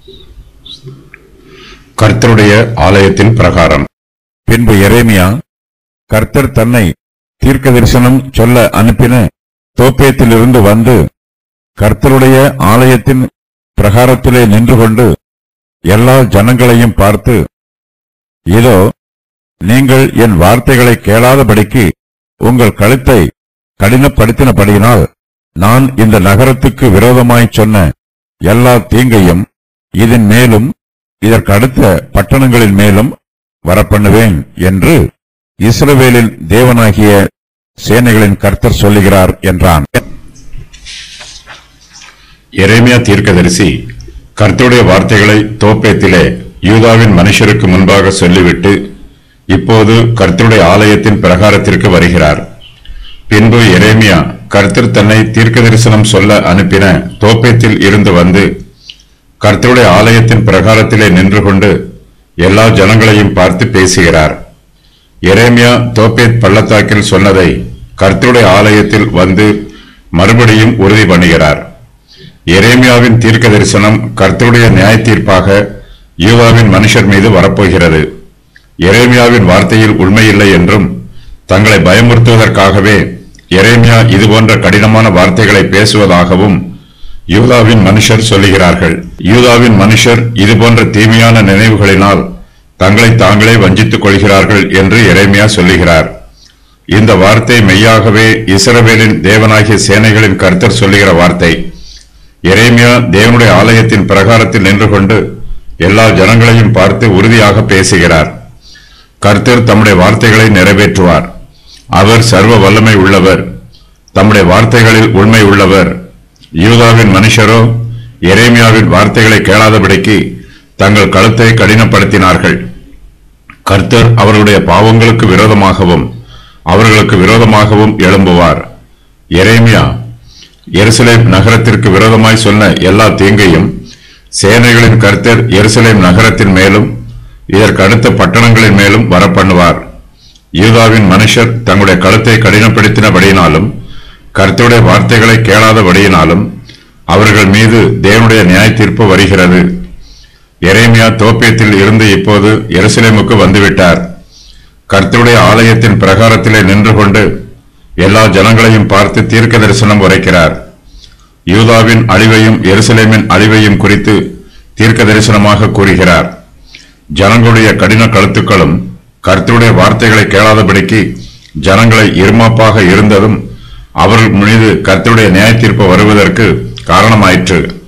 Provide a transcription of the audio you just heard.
கர்த்தருடைய ஆலயத்தின் பிரகாரம் பின்பு எரேமியா கர்த்தர் தன்னை தீர்க்க தரிசனம் சொல்ல அனுப்பின தோப்பேத்திலிருந்து வந்து கர்த்தருடைய ஆலயத்தின் பிரகாரத்திலே நின்று கொண்டு எல்லா ஜனங்களையும் பார்த்து இதோ நீங்கள் என் வார்த்தைகளை கேளாதபடிக்கு உங்கள் கழுத்தை கடினப்படுத்தினபடியினால் நான் இந்த நகரத்துக்கு விரோதமாய்ச் சொன்ன எல்லா தீங்கையும் இதன் மேலும் இதற்கடுத்த பட்டணங்களின் மேலும் வரப்பண்ணுவேன் என்று இஸ்ரவேலின் தேவனாகிய சேனைகளின் கர்த்தர் சொல்லுகிறார் என்றான் எரேமியா தீர்க்கதரிசி கர்த்தருடைய வார்த்தைகளை தோப்பேத்திலே யூதாவின் மனுஷருக்கு முன்பாக சொல்லிவிட்டு இப்போது கர்த்தருடைய ஆலயத்தின் பிரகாரத்திற்கு வருகிறார் பின்பு எரேமியா கர்த்தர் தன்னை தீர்க்க தரிசனம் சொல்ல அனுப்பின தோப்பேத்தில் இருந்து வந்து கர்த்தருடைய ஆலயத்தின் பிரகாரத்திலே நின்று கொண்டு எல்லா ஜனங்களையும் பார்த்து பேசுகிறார் எரேமியா தோப்பேத் பள்ளத்தாக்கில் சொன்னதை கர்த்தருடைய ஆலயத்தில் வந்து மறுபடியும் உறுதி பண்ணுகிறார் எரேமியாவின் தீர்க்க தரிசனம் கர்த்தருடைய நியாய தீர்ப்பாக யூதாவின் மனுஷர் மீது வரப்போகிறது எரேமியாவின் வார்த்தையில் உண்மையில்லை என்றும் தங்களை பயமுறுத்துவதற்காகவே எரேமியா இதுபோன்ற கடினமான வார்த்தைகளை பேசுவதாகவும் யூதாவின் மனுஷர் சொல்லுகிறார்கள் யூதாவின் மனுஷர் இதுபோன்ற தீமையான நினைவுகளினால் தங்களை தாங்களே வஞ்சித்துக் கொள்கிறார்கள் என்று எரேமியா சொல்லுகிறார் இந்த வார்த்தை மெய்யாகவே இஸ்ரவேலின் தேவனாகிய சேனைகளின் கர்த்தர் சொல்லுகிற வார்த்தை எரேமியா தேவனுடைய ஆலயத்தின் பிரகாரத்தில் நின்று கொண்டு எல்லா ஜனங்களையும் பார்த்து உறுதியாக பேசுகிறார் கர்த்தர் தம்முடைய வார்த்தைகளை நிறைவேற்றுவார் அவர் சர்வ வல்லமை உள்ளவர் தம்முடைய வார்த்தைகளில் உண்மை உள்ளவர் யூதாவின் மனுஷரோ எரேமியாவின் வார்த்தைகளை கேளாதபடிக்கு தங்கள் கழுத்தை கடினப்படுத்தினார்கள் கர்த்தர் அவர்களுடைய பாவங்களுக்கு விரோதமாகவும் அவர்களுக்கு விரோதமாகவும் எழும்புவார் எரேமியா எருசலேம் நகரத்திற்கு விரோதமாய் சொன்ன எல்லா தீங்கையும் சேனைகளின் கர்த்தர் எருசலேம் நகரத்தின் மேலும் இதற்கு அடுத்த பட்டணங்களின் மேலும் வரப்பண்ணுவார் யூதாவின் மனுஷர் தங்களுடைய கழுத்தை கடினப்படுத்தினபடியினாலும் கர்த்தருடைய வார்த்தைகளை கேளாதபடியினாலும் அவர்கள் மீது தேவனுடைய நியாய தீர்ப்பு வருகிறது எரேமியா தோப்பியத்தில் இருந்து இப்போது எருசலேமுக்கு வந்துவிட்டார் கர்த்தருடைய ஆலயத்தின் பிரகாரத்திலே நின்று கொண்டு எல்லா ஜனங்களையும் பார்த்து தீர்க்க தரிசனம் உரைக்கிறார் யூதாவின் அழிவையும் எருசலேமின் அழிவையும் குறித்து தீர்க்க தரிசனமாக கூறுகிறார் ஜனங்களுடைய கடின கழுத்துக்களும் கர்த்தருடைய வார்த்தைகளை கேளாதபடிக்கு ஜனங்களை இருமாப்பாக இருந்ததும் அவர்கள் மீது கர்த்தருடைய நியாய தீர்ப்பு வருவதற்கு காரணமாயிற்று